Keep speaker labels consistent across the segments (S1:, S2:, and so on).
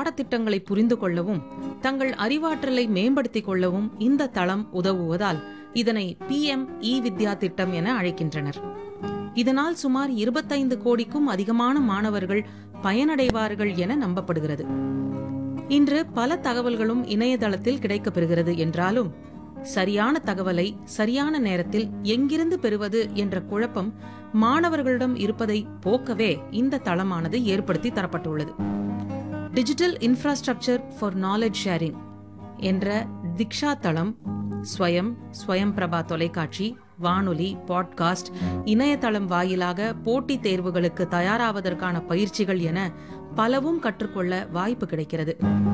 S1: பாடத்திட்டங்களை புரிந்து கொள்ளவும் தங்கள் அறிவாற்றலை மேம்படுத்திக் கொள்ளவும் இந்த தளம் உதவுவதால் இதனை பி எம் இ வித்யா திட்டம் என அழைக்கின்றனர் இதனால் சுமார் இருபத்தைந்து கோடிக்கும் அதிகமான மாணவர்கள் பயனடைவார்கள் என நம்பப்படுகிறது இன்று பல தகவல்களும் இணையதளத்தில் கிடைக்கப்பெறுகிறது என்றாலும் சரியான தகவலை சரியான நேரத்தில் எங்கிருந்து பெறுவது என்ற குழப்பம் மாணவர்களிடம் இருப்பதை போக்கவே இந்த தளமானது ஏற்படுத்தி தரப்பட்டுள்ளது digital infrastructure for knowledge sharing என்ற திக்ஷா தளம் ஸ்வயம் ஸ்வயம் பிரபா தொலைக்காட்சி வானொலி பாட்காஸ்ட் இணையதளம் வாயிலாக போட்டித் தேர்வுகளுக்கு தயாராவதற்கான பயிற்சிகள் என பலவும் கற்றுக்கொள்ள வாய்ப்பு கிடைக்கிறது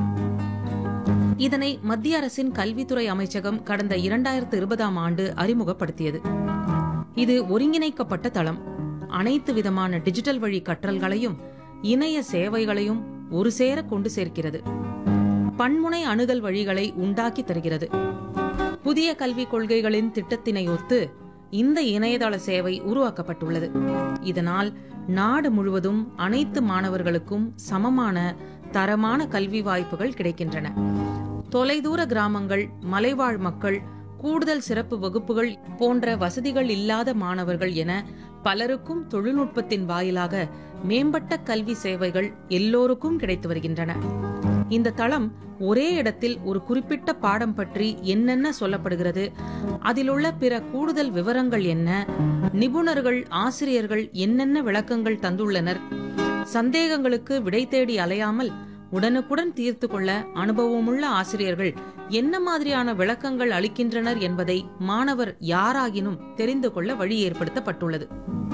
S1: இதனை மத்திய அரசின் கல்வித்துறை அமைச்சகம் கடந்த இரண்டாயிரத்து இருபதாம் ஆண்டு அறிமுகப்படுத்தியது இது ஒருங்கிணைக்கப்பட்ட தளம் அனைத்து விதமான டிஜிட்டல் வழி கற்றல்களையும் இணைய சேவைகளையும் ஒரு சேர கொண்டு சேர்க்கிறது பன்முனை அணுகல் வழிகளை உண்டாக்கி தருகிறது புதிய கல்விக் கொள்கைகளின் திட்டத்தினை ஒத்து இந்த இணையதள சேவை உருவாக்கப்பட்டுள்ளது இதனால் நாடு முழுவதும் அனைத்து மாணவர்களுக்கும் சமமான தரமான கல்வி வாய்ப்புகள் கிடைக்கின்றன தொலைதூர கிராமங்கள் மலைவாழ் மக்கள் கூடுதல் சிறப்பு வகுப்புகள் போன்ற வசதிகள் இல்லாத மாணவர்கள் என பலருக்கும் தொழில்நுட்பத்தின் வாயிலாக மேம்பட்ட கல்வி சேவைகள் எல்லோருக்கும் கிடைத்து வருகின்றன இந்த தளம் ஒரே இடத்தில் ஒரு குறிப்பிட்ட பாடம் பற்றி என்னென்ன சொல்லப்படுகிறது அதிலுள்ள பிற கூடுதல் விவரங்கள் என்ன நிபுணர்கள் ஆசிரியர்கள் என்னென்ன விளக்கங்கள் தந்துள்ளனர் சந்தேகங்களுக்கு விடை தேடி அலையாமல் உடனுக்குடன் தீர்த்து கொள்ள அனுபவமுள்ள ஆசிரியர்கள் என்ன மாதிரியான விளக்கங்கள் அளிக்கின்றனர் என்பதை மாணவர் யாராகினும் தெரிந்து கொள்ள வழி ஏற்படுத்தப்பட்டுள்ளது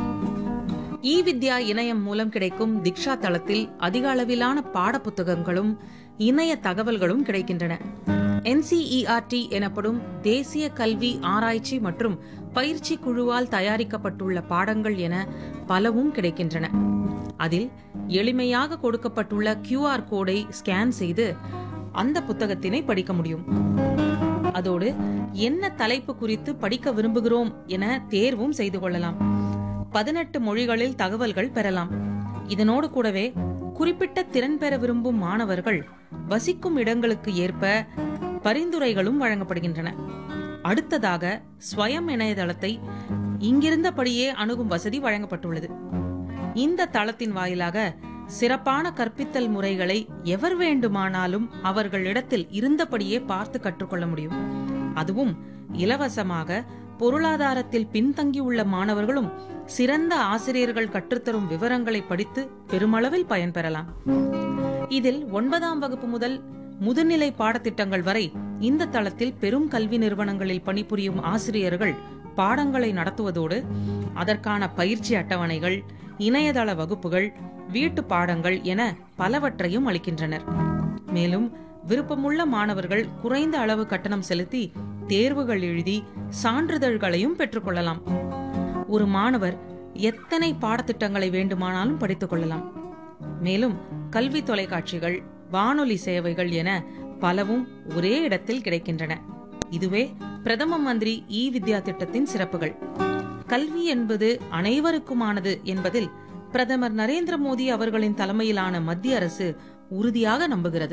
S1: இ வித்யா இணையம் மூலம் கிடைக்கும் திக்ஷா தளத்தில் அதிக அளவிலான பாடப்புத்தகங்களும் இணைய தகவல்களும் கிடைக்கின்றன என்சிஇஆர்டி எனப்படும் தேசிய கல்வி ஆராய்ச்சி மற்றும் பயிற்சி குழுவால் தயாரிக்கப்பட்டுள்ள பாடங்கள் என பலவும் கிடைக்கின்றன அதில் எளிமையாக கொடுக்கப்பட்டுள்ள கியூஆர் கோடை ஸ்கேன் செய்து அந்த புத்தகத்தினை படிக்க முடியும் அதோடு என்ன தலைப்பு குறித்து படிக்க விரும்புகிறோம் என தேர்வும் செய்து கொள்ளலாம் பதினெட்டு மொழிகளில் தகவல்கள் பெறலாம் இதனோடு கூடவே குறிப்பிட்ட திறன் பெற விரும்பும் மாணவர்கள் வசிக்கும் இடங்களுக்கு ஏற்ப பரிந்துரைகளும் வழங்கப்படுகின்றன அடுத்ததாக ஸ்வயம் இணையதளத்தை இங்கிருந்தபடியே அணுகும் வசதி வழங்கப்பட்டுள்ளது இந்த தளத்தின் வாயிலாக சிறப்பான கற்பித்தல் முறைகளை எவர் வேண்டுமானாலும் அவர்களிடத்தில் இருந்தபடியே பார்த்து கற்றுக்கொள்ள முடியும் அதுவும் இலவசமாக பொருளாதாரத்தில் பின்தங்கியுள்ள மாணவர்களும் சிறந்த ஆசிரியர்கள் கற்றுத்தரும் விவரங்களை படித்து பெருமளவில் பயன்பெறலாம் இதில் ஒன்பதாம் வகுப்பு முதல் முதுநிலை பாடத்திட்டங்கள் வரை இந்த தளத்தில் பெரும் கல்வி நிறுவனங்களில் பணிபுரியும் ஆசிரியர்கள் பாடங்களை நடத்துவதோடு அதற்கான பயிற்சி அட்டவணைகள் இணையதள வகுப்புகள் வீட்டு பாடங்கள் என பலவற்றையும் அளிக்கின்றனர் மேலும் விருப்பமுள்ள மாணவர்கள் குறைந்த அளவு கட்டணம் செலுத்தி தேர்வுகள் எழுதி சான்றிதழ்களையும் பெற்றுக்கொள்ளலாம் ஒரு மாணவர் எத்தனை பாடத்திட்டங்களை வேண்டுமானாலும் படித்துக் கொள்ளலாம் மேலும் கல்வி தொலைக்காட்சிகள் வானொலி சேவைகள் என பலவும் ஒரே இடத்தில் கிடைக்கின்றன இதுவே பிரதம மந்திரி இ வித்யா திட்டத்தின் சிறப்புகள் கல்வி என்பது அனைவருக்குமானது என்பதில் பிரதமர் நரேந்திர மோடி அவர்களின் தலைமையிலான மத்திய அரசு உறுதியாக நம்புகிறது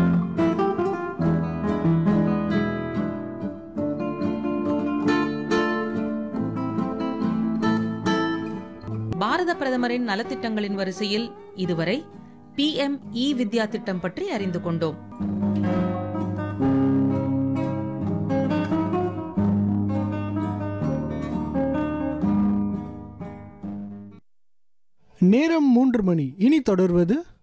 S1: பாரத பிரதமரின் நலத்திட்டங்களின் வரிசையில் இதுவரை பி எம் இ வித்யா திட்டம் பற்றி அறிந்து கொண்டோம்
S2: நேரம் மூன்று மணி இனி தொடர்வது